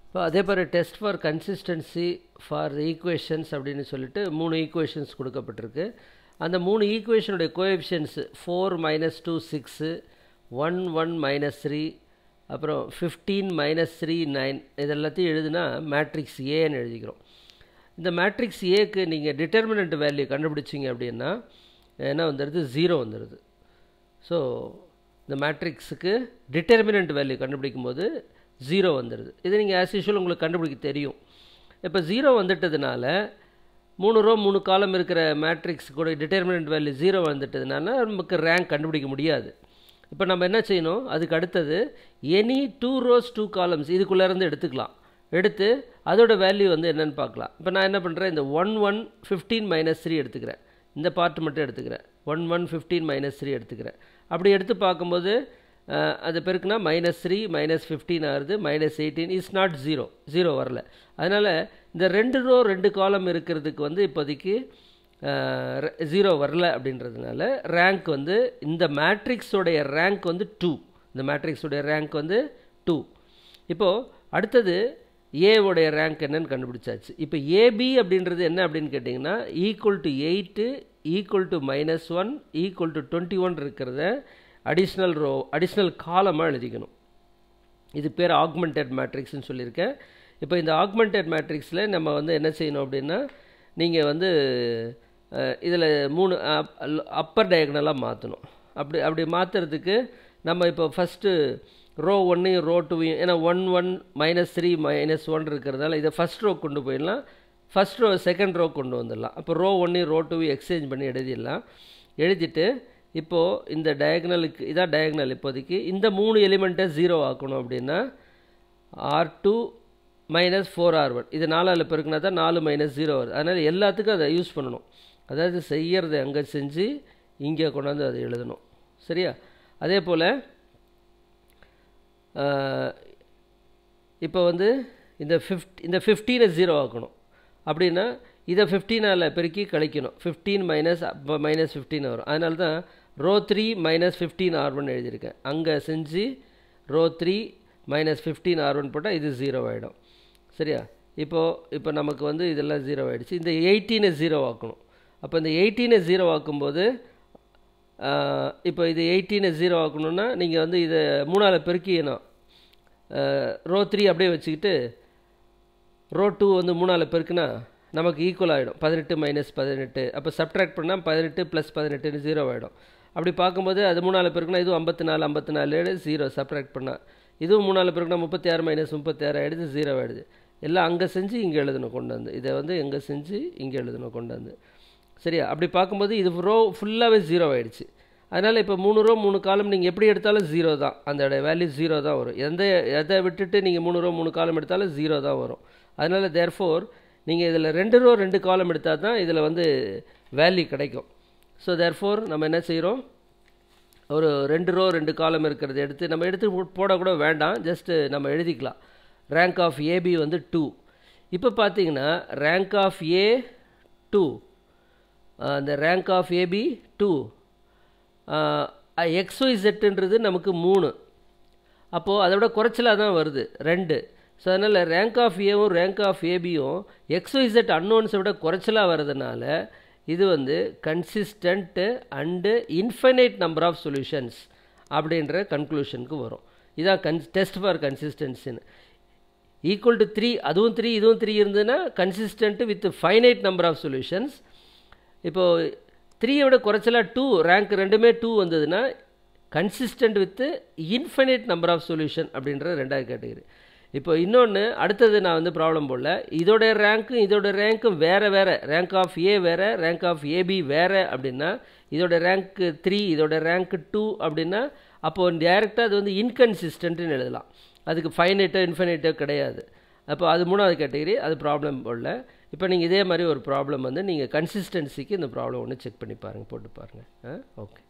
இப்போ அதே மாதிரி test for consistency for equations அப்படின்னு சொல்லிட்டு மூணு ஈக்குவேஷன்ஸ் கொடுக்கப்பட்டிருக்கு அந்த மூணு ஈக்குவேஷனுடைய coefficients four minus two six one one minus three அப்புறம் ஃபிஃப்டீன் மைனஸ் த்ரீ நைன் இது எல்லாத்தையும் எழுதுனா மேட்ரிக்ஸ் ஏன்னு எழுதிக்கிறோம் இந்த மேட்ரிக்ஸ் ஏக்கு நீங்கள் டிட்டர்மினண்ட் வேல்யூ கண்டுபிடிச்சிங்க அப்படின்னா என்ன வந்துடுது ஜீரோ வந்துடுது ஸோ இந்த மேட்ரிக்ஸுக்கு டிட்டர்மினண்ட் வேல்யூ கண்டுபிடிக்கும் போது ஜீரோ வந்துடுது இது நீங்கள் ஆஸ் யூஷுவல் உங்களுக்கு கண்டுபிடிக்க தெரியும் இப்போ ஜீரோ வந்துட்டதுனால மூணு ரோ மூணு காலம் இருக்கிற மேட்ரிக்ஸ் கூட டிட்டர்மினண்ட் வேல்யூ ஜீரோ வந்துட்டதுனால நமக்கு ரேங்க் கண்டுபிடிக்க முடியாது இப்போ நம்ம என்ன செய்யணும் அதுக்கு அடுத்தது any two rows two columns இதுக்குள்ளேருந்து எடுத்துக்கலாம் எடுத்து அதோட வேல்யூ வந்து என்னென்னு பார்க்கலாம் இப்போ நான் என்ன பண்ணுறேன் இந்த one one fifteen minus three எடுத்துக்கிறேன் இந்த பார்ட் மட்டும் எடுத்துக்கிறேன் one one fifteen minus three எடுத்துக்கிறேன் அப்படி எடுத்து பார்க்கும்போது அது பெருக்குனா மைனஸ் த்ரீ மைனஸ் ஃபிஃப்டீன் ஆகுது minus eighteen is not zero zero வரல அதனால் இந்த ரெண்டு ரோ ரெண்டு காலம் இருக்கிறதுக்கு வந்து இப்போதைக்கு ஜீரோ வரல அப்படின்றதுனால ரேங்க் வந்து இந்த மேட்ரிக்ஸோடைய ரேங்க் வந்து டூ இந்த மேட்ரிக்ஸோடைய ரேங்க் வந்து டூ இப்போது அடுத்தது ஏவோடைய ரேங்க் என்னன்னு கண்டுபிடிச்சாச்சு இப்போ ஏபி அப்படின்றது என்ன அப்படின்னு கேட்டிங்கன்னா equal to eight equal to minus one equal to twenty one இருக்கிறத அடிஷ்னல் ரோ அடிஷ்னல் காலமாக எழுதிக்கணும் இது பேர் ஆக்மெண்டட் மேட்ரிக்ஸ்னு சொல்லியிருக்கேன் இப்போ இந்த ஆக்மெண்டட் மேட்ரிக்ஸில் நம்ம வந்து என்ன செய்யணும் அப்படின்னா நீங்கள் வந்து இதில் மூணு அப்பர் டயக்னலாக மாற்றணும் அப்படி அப்படி மாற்றுறதுக்கு நம்ம இப்போ ஃபஸ்ட்டு ரோ ஒன்னையும் ரோ டூவையும் ஏன்னா one one minus three minus one இருக்கிறதால இதை ஃபஸ்ட் ரோ கொண்டு போயிடலாம் ஃபஸ்ட் ரோ செகண்ட் ரோ கொண்டு வந்துடலாம் அப்போ ரோ ஒன்னையும் ரோ டூவையும் எக்ஸ்சேஞ்ச் பண்ணி எழுதிடலாம் எழுதிட்டு இப்போது இந்த டயக்னலுக்கு இதான் டயக்னல் இப்போதைக்கு இந்த மூணு எலிமெண்ட்டை ஜீரோ ஆக்கணும் அப்படின்னா R two minus four R one இது நாலாவில் பெருக்குனா தான் நாலு மைனஸ் ஜீரோ வருது அதனால் எல்லாத்துக்கும் அதை யூஸ் பண்ணணும் அதாவது செய்யறது அங்கே செஞ்சு இங்கே கொண்டாந்து அதை எழுதணும் சரியா அதே போல் இப்போ வந்து இந்த ஃபிஃப்ட் இந்த ஃபிஃப்டீனை ஜீரோ ஆக்கணும் அப்படின்னா இதை ஃபிஃப்டீனால் பெருக்கி கழிக்கணும் ஃபிஃப்டீன் மைனஸ் மைனஸ் ஃபிஃப்டீன் வரும் அதனால தான் row three minus fifteen R one எழுதியிருக்கேன் அங்கே செஞ்சு row three minus fifteen R one போட்டால் இது ஜீரோ ஆகிடும் சரியா இப்போது இப்போ நமக்கு வந்து இதெல்லாம் ஜீரோ ஆகிடுச்சு இந்த எயிட்டீனை ஜீரோ ஆக்கணும் அப்போ இந்த எயிட்டீனை ஜீரோ ஆக்கும்போது இப்போ இது எயிட்டீனை ஜீரோ ஆக்கணுன்னா நீங்கள் வந்து இதை மூணால் பெருக்கிக்கணும் ரோ த்ரீ அப்படியே வச்சுக்கிட்டு ரோ டூ வந்து மூணால் பெருக்குனா நமக்கு ஈக்குவல் ஆகிடும் பதினெட்டு மைனஸ் பதினெட்டு அப்போ சப்ட்ராக்ட் பண்ணால் பதினெட்டு ப்ளஸ் பதினெட்டுன்னு ஜீரோ ஆகிடும் அப்படி பார்க்கும்போது அது மூணால் பெருக்குனா இதுவும் ஐம்பத்தி நாலு ஐம்பத்தி நாலு ஜீரோ சப்ட்ராக்ட் பண்ணால் இதுவும் மூணால் பெருக்குனா முப்பத்தி ஆறு மைனஸ் முப்பத்தி ஆறு ஆகிடுது ஜீரோ ஆகிடுது எல்லாம் அங்கே செஞ்சு இங்கே எழுதணும் கொண்டு வந்து இதை வந்து எங்கே செஞ்சு இங்கே எழுதணும் கொண்டு வந்து சரியா அப்படி பார்க்கும்போது இது ரோ ஃபுல்லாகவே ஜீரோ ஆகிடுச்சு அதனால் இப்போ மூணு ரோ மூணு காலம் நீங்கள் எப்படி எடுத்தாலும் ஜீரோ தான் அந்த வேல்யூ ஜீரோ தான் வரும் எந்த எதை விட்டுட்டு நீங்கள் மூணு ரோ மூணு காலம் எடுத்தாலும் ஜீரோ தான் வரும் அதனால் தேர்ஃபோர் நீங்கள் இதில் ரெண்டு ரோ ரெண்டு காலம் எடுத்தால் தான் இதில் வந்து வேல்யூ கிடைக்கும் ஸோ தேர்ஃபோர் நம்ம என்ன செய்கிறோம் ஒரு ரெண்டு ரோ ரெண்டு காலம் இருக்கிறத எடுத்து நம்ம எடுத்து போடக்கூட வேண்டாம் ஜஸ்ட்டு நம்ம எழுதிக்கலாம் ரேங்க் ஆஃப் ஏபி வந்து டூ இப்போ பார்த்தீங்கன்னா ரேங்க் ஆஃப் ஏ டூ அந்த rank of AB two XY செட்டுன்றது நமக்கு மூணு அப்போது அதை விட குறைச்சலாக தான் வருது ரெண்டு ஸோ அதனால் ரேங்க் ஆஃப் ஏவும் ரேங்க் ஆஃப் ஏபியும் எக்ஸ்ஒய் செட் அன்னோன்ஸை விட குறைச்சலாக வர்றதுனால இது வந்து consistent and infinite number of solutions அப்படின்ற கன்க்ளூஷனுக்கு வரும் இதான் கன் டெஸ்ட் ஃபார் கன்சிஸ்டன்சின்னு ஈக்குவல் டு த்ரீ அதுவும் த்ரீ இதுவும் த்ரீ இருந்ததுன்னா consistent with finite number of solutions இப்போது த்ரீயை விட குறைச்சலாக டூ ரேங்க் ரெண்டுமே டூ வந்ததுன்னா consistent with infinite number of solution அப்படின்ற ரெண்டாவது கேட்டகரி இப்போ இன்னொன்று அடுத்தது நான் வந்து ப்ராப்ளம் போடல இதோட ரேங்க்கும் இதோட ரேங்க்கும் வேறு வேறு ரேங்க் ஆஃப் ஏ வேறு ரேங்க் ஆஃப் ஏபி வேறு அப்படின்னா இதோட ரேங்க்கு த்ரீ இதோட ரேங்க்கு டூ அப்படின்னா அப்போது டேரெக்டாக அது வந்து இன்கன்சிஸ்டன்ட்னு எழுதலாம் அதுக்கு ஃபைனைட்டோ இன்ஃபினைட்டோ கிடையாது அப்போ அது மூணாவது கேட்டகரி அது ப்ராப்ளம் போடல இப்போ நீங்கள் இதே மாதிரி ஒரு ப்ராப்ளம் வந்து நீங்கள் கன்சிஸ்டன்சிக்கு இந்த ப்ராப்ளம் ஒன்று செக் பண்ணி பாருங்கள் போட்டு பாருங்கள் ஓகே